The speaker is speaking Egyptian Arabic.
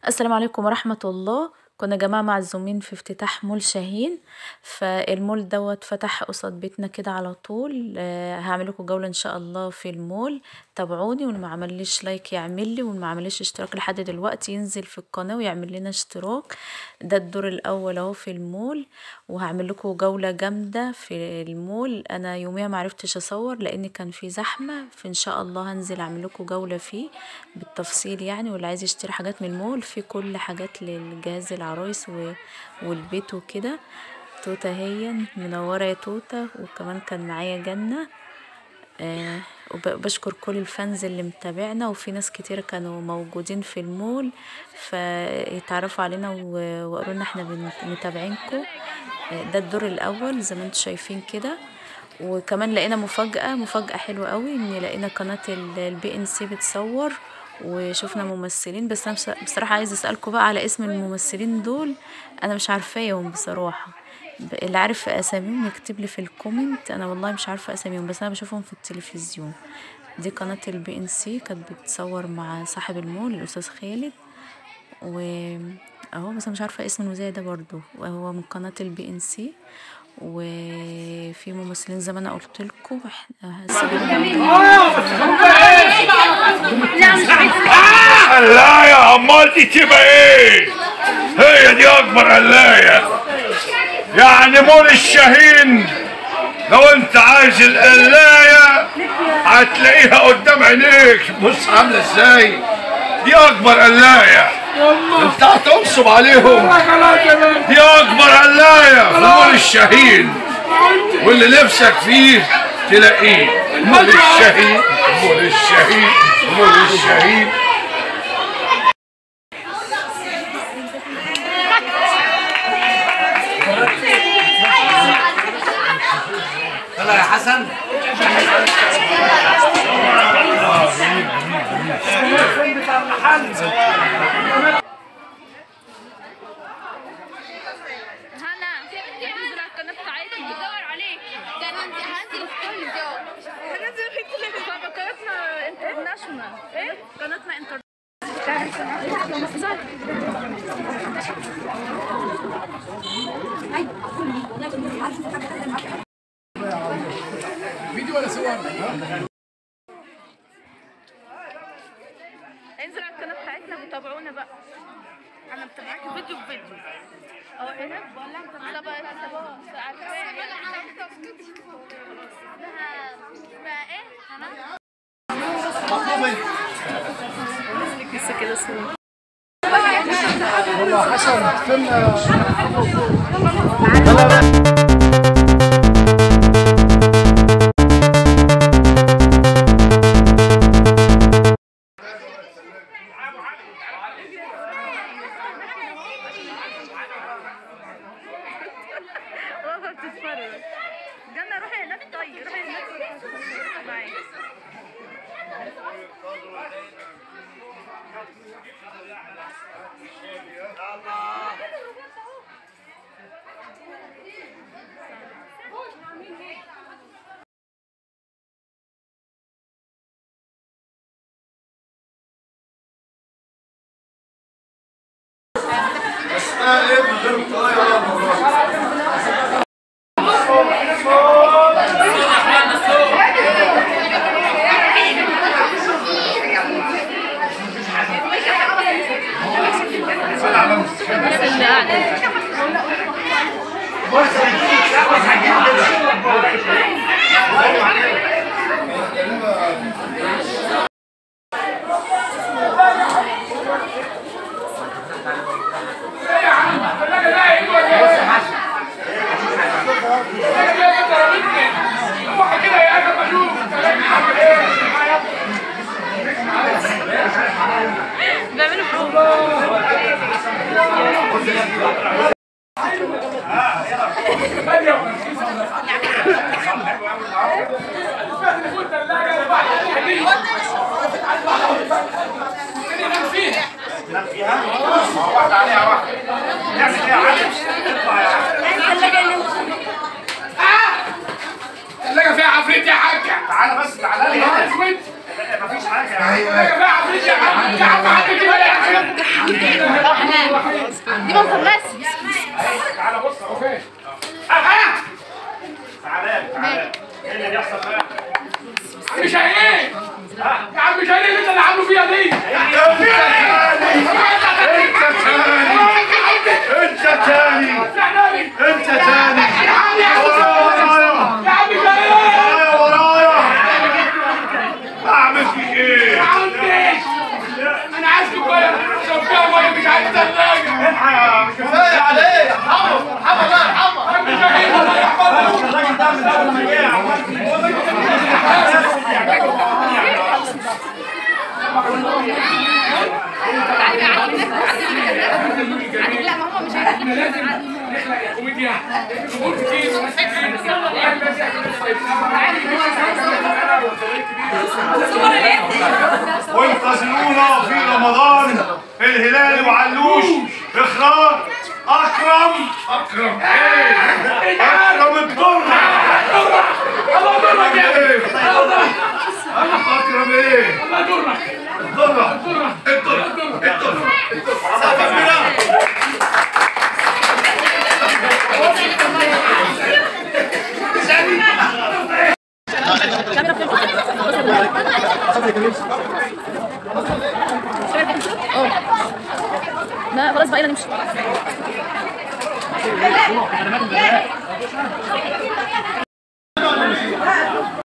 السلام عليكم ورحمة الله كنا جماعة معزومين في افتتاح مول شاهين فالمول دوت فتح قصاد بيتنا كده على طول هعملكوا جولة ان شاء الله في المول تابعوني واللي معمليش لايك يعملي واللي معمليش اشتراك لحد دلوقتي ينزل في القناة ويعمل لنا اشتراك ده الدور الاول اهو في المول وهعملكوا جولة جامدة في المول انا يوميها معرفتش اصور لان كان في زحمة فان شاء الله هنزل اعملكوا جولة فيه بالتفصيل يعني واللي عايز يشتري حاجات من المول في كل حاجات للجهاز العرايس والبيت وكده توتة هي منورة يا توتة وكمان كان معايا جنة آه وبشكر كل الفانز اللي متابعنا وفي ناس كتير كانوا موجودين في المول فيتعرفوا علينا وقالوا لنا احنا متابعينكم آه ده الدور الاول زي ما انتم شايفين كده وكمان لقينا مفاجأة مفاجأة حلوة قوي ان لقينا قناة البي ان سي بتصور وشفنا ممثلين بس انا بصراحه عايزه اسالكم بقى على اسم الممثلين دول انا مش عارفاهم بصراحه اللي عارف اساميهم يكتب لي في الكومنت انا والله مش عارفه اساميهم بس انا بشوفهم في التلفزيون دي قناه البي ان سي كانت بتصور مع صاحب المول الاستاذ خالد و اهو بس انا مش عارفه اسم المذيع ده برضو وهو من قناه البي ان سي وفي ممثلين زي ما انا قلت لكم قلاية امال دي تبقى ايه هي دي اكبر قلاية يعني مول الشاهين لو انت عايز القلاية هتلاقيها قدام عينيك بص عاملة ازاي دي اكبر قلاية انت هتنصب عليهم دي اكبر قلاية في مول الشاهين واللي نفسك فيه تلاقيه مول الشاهين مول الشاهين مول الشاهين يلا يا حسن هلا هننزل على القناة بتاعتنا بدور عليك كان هنزل في كل جو هننزل في كل جو قناتنا انترناشونال ايه؟ قناتنا انترناشونال انزل على القناة بتاعتنا وتابعونا بقى انا متابعاك فيديو بفيديو اه ايه بقول لك طب اسمها ايه انا لسه كده صور واقفه بتتفرج جنة روحي هناك طيب روحي هناك معايا بيعملوا بروفا واحدة عليها واحدة نعمل ايه يا علي؟ اطلع يا علي الثلاجة فيها عفريت يا حاجة تعالى بس تعالى لي هنا اسود مفيش حاجة الثلاجة فيها عفريت يا حاجة يا عم حد كده يا حاجة دي منظر رسمي تعالى بص اهو فين اها تعالى تعالى ايه اللي بيحصل بقى؟ عم شاهين يا عم شاهين اللي انت اللي عامله فيها دي انت تاني انت تاني يا ورايا عم شاهين ورايا ورايا اعمل فيك ايه؟ يا عم ليش انا عايز كوبايه اشرب فيها ميه مش عايز ثلاجه الحق مش كفايه عليك ارحمه ارحمه الله يرحمه عم شاهين الله يحفظك الراجل ده من اول ما جه لا ما هو مش عارف احنا لازم نخلق يا كوميديا جمهور كتير وناس كتير واحد بس يعمل وانتظرونا في رمضان الهلال وعلوش اخراج اكرم اكرم ايه اكرم الدره الله يضرك يا ايه الله اكرم ايه الله يضرك الدره الدره الدره لا خلاص بقينا نمشي